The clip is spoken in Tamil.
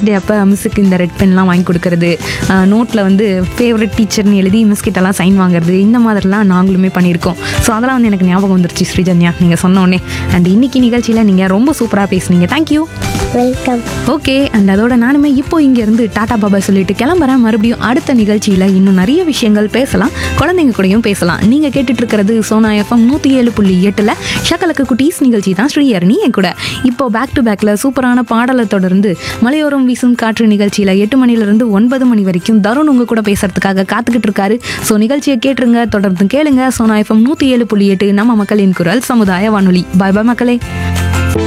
டீச்சர்ஸ் டே அப்போ மிஸ்ஸுக்கு இந்த ரெட் பென்லாம் வாங்கி கொடுக்கறது நோட்டில் வந்து ஃபேவரட் டீச்சர்னு எழுதி மிஸ் கிட்டலாம் சைன் வாங்குறது இந்த மாதிரிலாம் நாங்களுமே பண்ணியிருக்கோம் ஸோ அதெல்லாம் வந்து எனக்கு ஞாபகம் வந்துருச்சு ஸ்ரீஜன்யா நீங்கள் சொன்னோடனே அண்ட் இன்னைக்கு நிகழ்ச்சியில் நீங்கள் ரொம்ப சூப்பராக பேசுனீங்க தேங்க்யூ வெல்கம் ஓகே அண்ட் அதோட நானுமே இப்போ இங்கேருந்து டாடா பாபா சொல்லிட்டு கிளம்புறேன் மறுபடியும் அடுத்த நிகழ்ச்சியில் இன்னும் நிறைய விஷயங்கள் பேசலாம் குழந்தைங்க கூடயும் பேசலாம் நீங்கள் கேட்டுட்டு இருக்கிறது சோனா எஃப்எம் நூற்றி ஏழு புள்ளி எட்டில் ஷக்கலக்கு குட்டீஸ் நிகழ்ச்சி தான் ஸ்ரீஹரணி என் கூட இப்போ பேக் டு பேக்கில் சூப்பரான பாடலை தொடர்ந்து மலையோரம் வீசும் காற்று நிகழ்ச்சியில் எட்டு மணிலேருந்து ஒன்பது மணி வரைக்கும் தருண் உங்க கூட பேசுறதுக்காக காத்துக்கிட்டு இருக்காரு ஸோ நிகழ்ச்சியை கேட்டுருங்க தொடர்ந்து கேளுங்க சோனா எஃப்எம் நூற்றி ஏழு புள்ளி எட்டு நம்ம மக்களின் குரல் சமுதாய வானொலி பாய் பாய் மக்களே